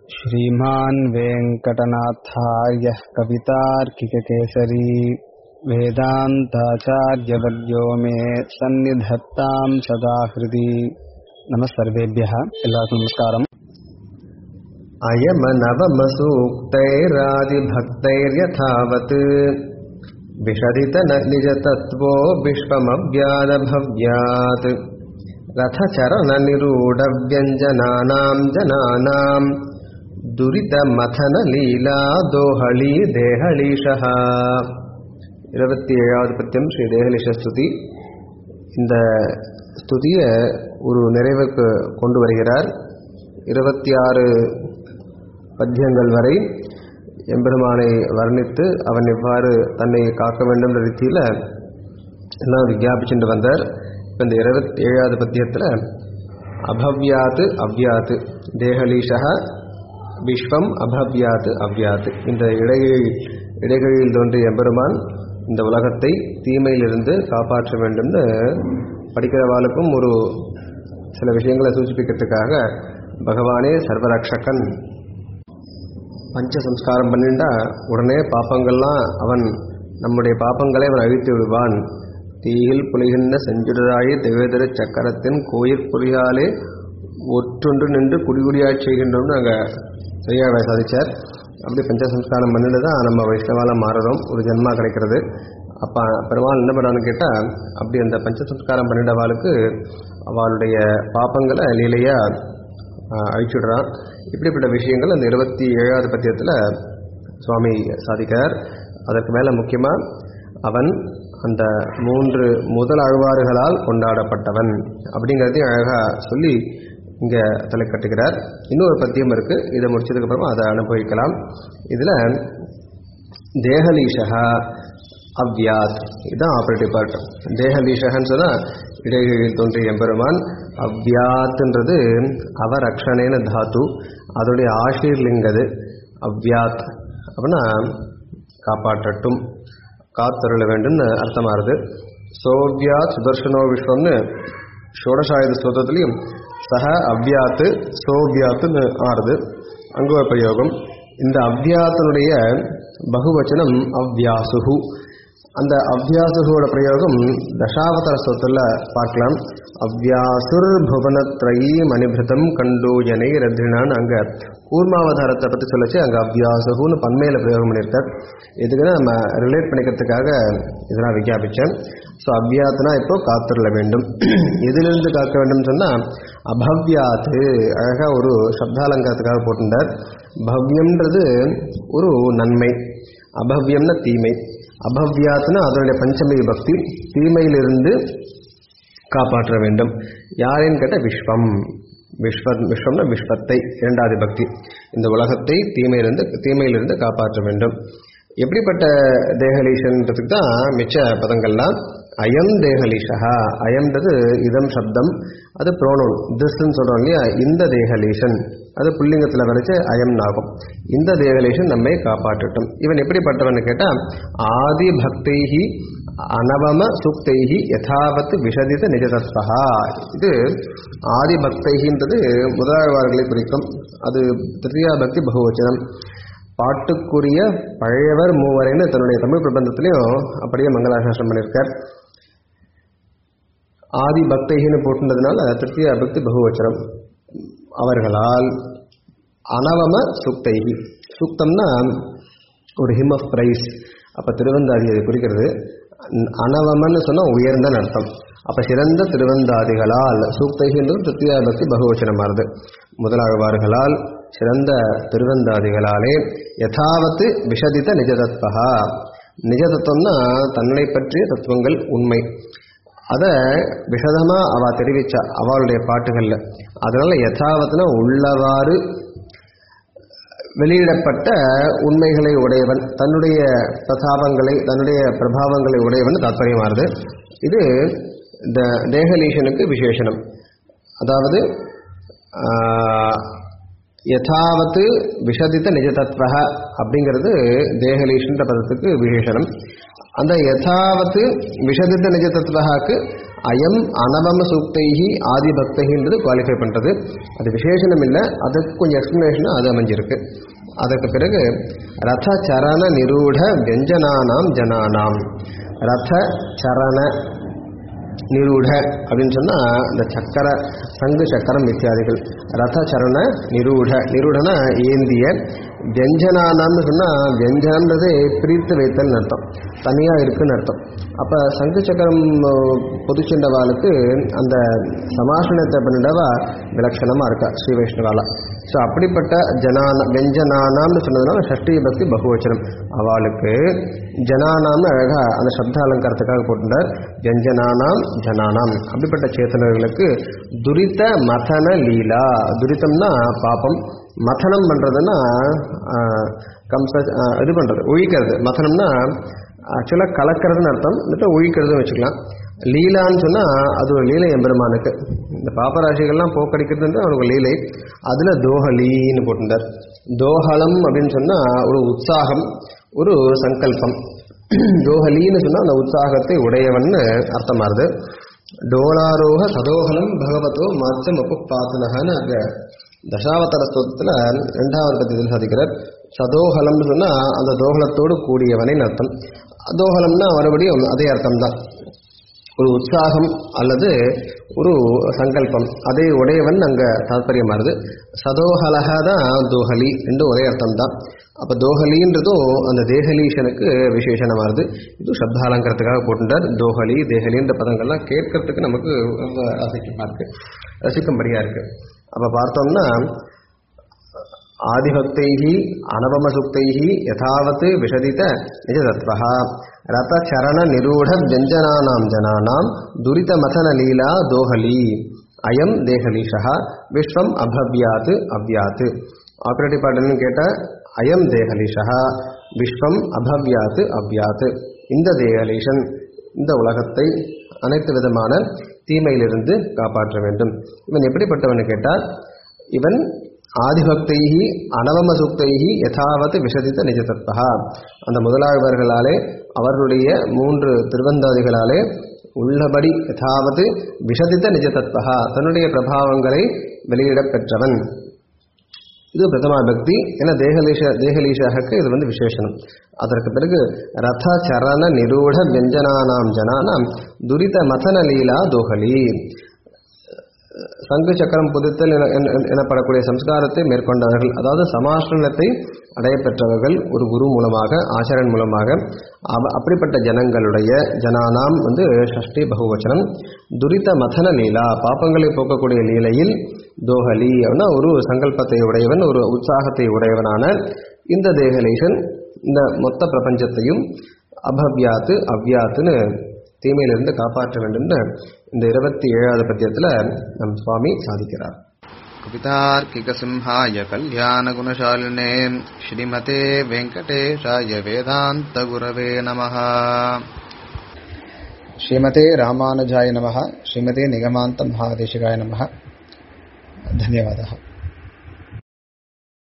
श्रीमान् वेङ्कटनाथार्यः कवितार्किककेसरी वेदान्ताचार्यवर्यो मे सन्निधत्ताम् सदा हृदि नमः सर्वेभ्यः எல்லாருக்கும் நமஸ்காரம் अयमनवमसूक्तैरादिभक्तैर्यथावत् विषदित न निजतत्त्वो विश्वमव्यानभव्यात् रथचरणनिरूढव्यञ्जनानाम् जनानाम् दुरितमथनलीला दोहळी देहलीशः இருபத்தி ஏழாவது பத்தியம் ஸ்ரீ தேகலிஷ ஸ்துதி இந்த ஸ்துதியை ஒரு நிறைவுக்கு கொண்டு வருகிறார் இருபத்தி ஆறு பத்தியங்கள் வரை எம்பெருமானை வர்ணித்து அவன் எவ்வாறு தன்னை காக்க வேண்டும் என்ற ரீதியில் எல்லாம் விஜாபிச்சுட்டு வந்தார் இப்போ இந்த இருபத்தி ஏழாவது பத்தியத்தில் அபவ்யாத்து அவ்யாத்து தேகலீஷா விஸ்வம் அபவ்யாத்து அவ்யாத்து இந்த இடைகளில் இடைகளில் தோன்றிய எம்பெருமான் இந்த உலகத்தை தீமையிலிருந்து காப்பாற்ற வேண்டும்னு படிக்கிறவாளுக்கும் ஒரு சில விஷயங்களை சூச்சிப்பிக்கிறதுக்காக பகவானே சர்வரக்ஷகன் பஞ்ச சம்ஸ்காரம் பண்ணிண்டா உடனே பாப்பங்கள்லாம் அவன் நம்முடைய பாப்பங்களை அவன் அழித்து விடுவான் தீயில் புலிகின்ற செஞ்சுடராயி தேவேதர சக்கரத்தின் கோயிற் பொறியாலே ஒற்றொன்று நின்று குடிகுடியாய் செய்கின்றோம்னு நாங்கள் செய்யாவை சாதிச்சார் அப்படி பஞ்சசம்ஸ்காரம் பண்ணிட்டு தான் நம்ம வைஷ்ணவால மாறுறோம் ஒரு ஜென்மா கிடைக்கிறது அப்போ பெருமாள் என்ன பண்ணான்னு கேட்டால் அப்படி அந்த பஞ்சசம்ஸ்காரம் பண்ணிட்டவாளுக்கு அவளுடைய பாப்பங்களை லீலையாக அழிச்சுடுறான் இப்படிப்பட்ட விஷயங்கள் அந்த இருபத்தி ஏழாவது பத்தியத்தில் சுவாமி சாதிக்கிறார் அதற்கு மேலே முக்கியமாக அவன் அந்த மூன்று முதல் அழ்வாறுகளால் கொண்டாடப்பட்டவன் அப்படிங்கிறதையும் அழகாக சொல்லி இங்கே தலை கட்டுகிறார் இன்னொரு பத்தியம் இருக்குது இதை முடிச்சதுக்கப்புறமா அதை அனுபவிக்கலாம் இதில் தேகலீஷா அவ்யாத் இதுதான் ஆப்ரேட்டிவ் பார்ட் தேகலீஷகன்னு சொன்னால் இடைகளில் தோன்றிய எம்பெருமான் அவ்யாத்ன்றது அவரக்ஷணேன தாத்து அதோடைய ஆஷீர்லிங்கது அவ்யாத் அப்படின்னா காப்பாற்றட்டும் காத்தருள வேண்டும்னு அர்த்தமாகுது சோவ்யாத் சுதர்ஷனோ விஸ்வம்னு ஷோடசாயுத ஸ்லோகத்துலேயும் சக அவ்யாத்து சோவ்யாத்துன்னு ஆறுது அங்குவ பிரயோகம் இந்த அவ்யாத்தினுடைய பகுவச்சனம் அவ்யாசுகு அந்த அவ்யாசுகோட பிரயோகம் தசாவதார ஸ்தோத்தில் பார்க்கலாம் அவ்யாசுர் புவனத்ரயி மணிபிரதம் கண்டு ஜனை ரத்ரினான்னு அங்கே கூர்மாவதாரத்தை பற்றி சொல்லச்சு அங்கே அவ்யாசுகுன்னு பன்மையில் பிரயோகம் பண்ணியிருக்கார் இதுக்கு நம்ம ரிலேட் பண்ணிக்கிறதுக்காக இதெல்லாம் விஞ்ஞாபித்தேன் ஸோ அவ்யாத்னா இப்போ காத்திருள வேண்டும் எதிலிருந்து காக்க வேண்டும் சொன்னால் அபவ்யாத்து அழகாக ஒரு சப்தாலங்காரத்துக்காக போட்டிருந்தார் பவ்யம்ன்றது ஒரு நன்மை அபவ்யம்னா தீமை அபவ்யாத்னா அதனுடைய பஞ்சமி பக்தி தீமையிலிருந்து காப்பாற்ற வேண்டும் யாரின்னு கேட்டால் விஸ்வம் விஸ்வ விஸ்வம்னா விஸ்வத்தை இரண்டாவது பக்தி இந்த உலகத்தை தீமையிலிருந்து தீமையிலிருந்து காப்பாற்ற வேண்டும் எப்படிப்பட்ட தேகலீஷன்றதுக்கு தான் மிச்ச பதங்கள்லாம் அயம் தேகலீஷா அயம்ன்றது இதம் சப்தம் அது ப்ரோனோன் திஸ்ன்னு சொல்கிறோம் இல்லையா இந்த தேகலீஷன் அது புல்லிங்கத்தில் வரைச்சு அயம் ஆகும் இந்த தேகலீஷன் நம்மை காப்பாற்றட்டும் இவன் எப்படிப்பட்டவன் கேட்டால் ஆதி பக்தைஹி அனவம சுக்தைஹி யதாவத் விஷதித நிஜதத்வா இது ஆதி பக்தைகின்றது முதலாழ்வார்களை குறிக்கும் அது திருத்தியா பக்தி பகுவச்சனம் பாட்டுக்குரிய பழையவர் மூவரைன்னு தன்னுடைய தமிழ் பிரபந்தத்திலையும் அப்படியே மங்களாசாசனம் பண்ணியிருக்கார் ஆதி பக்தைகின்னு போட்டுனதுனால திருத்தியா பக்தி பகுவச்சனம் அவர்களால் அனவம சுக்தைகி சுக்தம்னா ஒரு ஹிம் ஆஃப் பிரைஸ் அப்போ திருவந்தாதி அதை குறிக்கிறது அனவமன்னு சொன்னால் உயர்ந்தன்னு அர்த்தம் அப்போ சிறந்த திருவந்தாதிகளால் சூக்தைகின்றது திருத்தியா பக்தி பகுவச்சனமானது முதலாழ்வார்களால் சிறந்த திருவந்தாதிகளாலே யதாவத்து விஷதித்த நிஜதத்வா நிஜதத்துவம்னா தன்னை பற்றிய தத்துவங்கள் உண்மை அதை விஷதமாக அவள் தெரிவிச்சா அவளுடைய பாட்டுகளில் அதனால் யதாவத்துனா உள்ளவாறு வெளியிடப்பட்ட உண்மைகளை உடையவன் தன்னுடைய பிரதாபங்களை தன்னுடைய பிரபாவங்களை உடையவன் தாற்பயமானது இது இந்த தேகலீஷனுக்கு விசேஷனம் அதாவது யதாவத்து விஷதித்த நிஜதத்வ அப்படிங்கிறது தேகலீஷன்ற பதத்துக்கு விசேஷனம் அந்த யதாவத்து விஷதித்த நிஜதத்வகாக்கு அயம் அனவம சூக்தைஹி ஆதி பக்தைன்றது குவாலிஃபை பண்றது அது விசேஷனம் இல்லை அதுக்கு கொஞ்சம் எக்ஸ்பிளனேஷன் அது அமைஞ்சிருக்கு அதற்கு பிறகு ரத சரண நிரூட வியஞ்சனானாம் ஜனானாம் ரத சரண நிரூட அப்படின்னு சொன்னா இந்த சக்கர சங்கு சக்கரம் இத்தியாதிகள் ரத சரண நிரூட நிரூடனா ஏந்திய வியஞ்சனானாம்னு சொன்னா வியஞ்சனம்ன்றது பிரித்து வைத்தல்னு அர்த்தம் தனியா இருக்குன்னு அர்த்தம் அப்ப சங்கு சக்கரம் பொதுச்செண்டவாளுக்கு அந்த சமாசனத்தை பண்ணிடவா விலட்சணமா இருக்கா ஸ்ரீ வைஷ்ணவால ஸோ அப்படிப்பட்ட ஜனான வெஞ்சனானாம்னு சொன்னதுனால ஷஷ்டி பக்தி பகுவச்சனம் அவளுக்கு ஜனானாம்னு அழகா அந்த சப்த அலங்காரத்துக்காக போட்டுட்டார் வெஞ்சனானாம் ஜனானாம் அப்படிப்பட்ட சேத்தனர்களுக்கு துரித மதன லீலா துரிதம்னா பாப்பம் மதனம் பண்றதுன்னா ஆஹ், கம்ச ஆஹ், இது பண்றது ஒழிக்கிறது மதனம்னா ஆக்சுவலாக கலக்கிறதுன்னு அர்த்தம் இல்லை ஒழிக்கிறதுன்னு வச்சுக்கலாம் லீலான்னு சொன்னால் அது ஒரு லீலை எம்பெருமானுக்கு இந்த பாப்பராசிகள்லாம் போக்கடிக்கிறது அவனுக்கு லீலை அதில் தோஹலின்னு போட்டிருந்தார் தோஹலம் அப்படின்னு சொன்னால் ஒரு உற்சாகம் ஒரு சங்கல்பம் தோஹலின்னு சொன்னால் அந்த உற்சாகத்தை உடையவன்னு அர்த்தமாகுது டோலாரோக சதோஹலம் பகவதோ மாச்சம் அப்பு பாத்தனகன்னு அங்கே தசாவதார ஸ்தோத்திரத்தில் ரெண்டாவது பத்தியில் சாதிக்கிறார் சதோஹலம்னு சொன்னால் அந்த தோஹலத்தோடு கூடியவனின் அர்த்தம் அதோஹலம்னா மறுபடியும் அதே அர்த்தம் தான் ஒரு உற்சாகம் அல்லது ஒரு சங்கல்பம் அதை உடையவன் அங்கே தாற்பயமாறுது சதோஹலக தான் தோஹலி ரெண்டும் ஒரே அர்த்தம் தான் அப்போ தோஹலின்றதும் அந்த தேகலீஷனுக்கு விசேஷனமாகுது இது சப்தாலங்கிறதுக்காக போட்டுட்டார் தோஹலி தேகலின்ற பதங்கள்லாம் கேட்கறதுக்கு நமக்கு ரொம்ப ரசிக்கமாக இருக்கு ரசிக்கும்படியா இருக்கு அப்போ பார்த்தோம்னா ஆதிபக்தைः அனவமசுக்தைः யதாவத் விஷதித நிஜதத்வः ரதச்சரணநிரூढव्यञ्जनानां जनानां दुरितमथनलीला दोहली அயம் தேகலீஷா விஸ்வம் அபவ்யாத் அவ்யாத் ஆப்ரேட்டிவ் பாட்டுன்னு கேட்டால் அயம் தேகலீஷா விஸ்வம் அபவ்யாத் அவ்யாத் இந்த தேகலீஷன் இந்த உலகத்தை அனைத்து விதமான தீமையிலிருந்து காப்பாற்ற வேண்டும் இவன் எப்படிப்பட்டவன் கேட்டால் இவன் ஆதிபக்தைஹி அனவமசுக்தைஹி யதாவத் விஷதித்த நிஜதத்வா அந்த முதலாழ்வர்களாலே அவர்களுடைய மூன்று திருவந்தாதிகளாலே உள்ளபடி யதாவது விஷதித்த நிஜதத்வா தன்னுடைய பிரபாவங்களை வெளியிடப் பெற்றவன் இது பிரதமா பக்தி ஏன்னா தேகலீஷ தேகலீஷாக்கு இது வந்து விசேஷனம் அதற்கு பிறகு ரத சரண நிரூட வியஞ்சனானாம் ஜனானாம் துரித மதன லீலா தோகலி சங்கு சக்கரம் புதுத்தல் என- என- எனப்படக்கூடிய சம்ஸ்காரத்தை மேற்கொண்டவர்கள் அதாவது சமாஷ்டனத்தை அடைய பெற்றவர்கள் ஒரு குரு மூலமாக ஆச்சாரன் மூலமாக அவ- அப்படிப்பட்ட ஜனங்களுடைய ஜனானாம் வந்து ஷஷ்டி பகுவச்சனம் துரித மதன லீலா பாப்பங்களை போக்கக்கூடிய லீலையில் தோஹலி அப்படின்னா ஒரு சங்கல்பத்தை உடையவன் ஒரு உற்சாகத்தை உடையவனான இந்த தேகலேசன் இந்த மொத்த பிரபஞ்சத்தையும் அபவ்யாத்து அவ்யாத்துன்னு தீமையிலிருந்து காப்பாற்ற வேண்டும்னு இந்த இருபத்தி ஏழாவது பத்தியத்தில் நம் சுவாமி சாதிக்கிறார் कवितार्किकसिंहाय कल्याणगुणशालिने श्रीमते वेङ्कटेशाय वेदान्तगुरवे नमः श्रीमते रामानुजाय नमः श्रीमते निगमान्त महादेशिकाय नमः धन्यवादः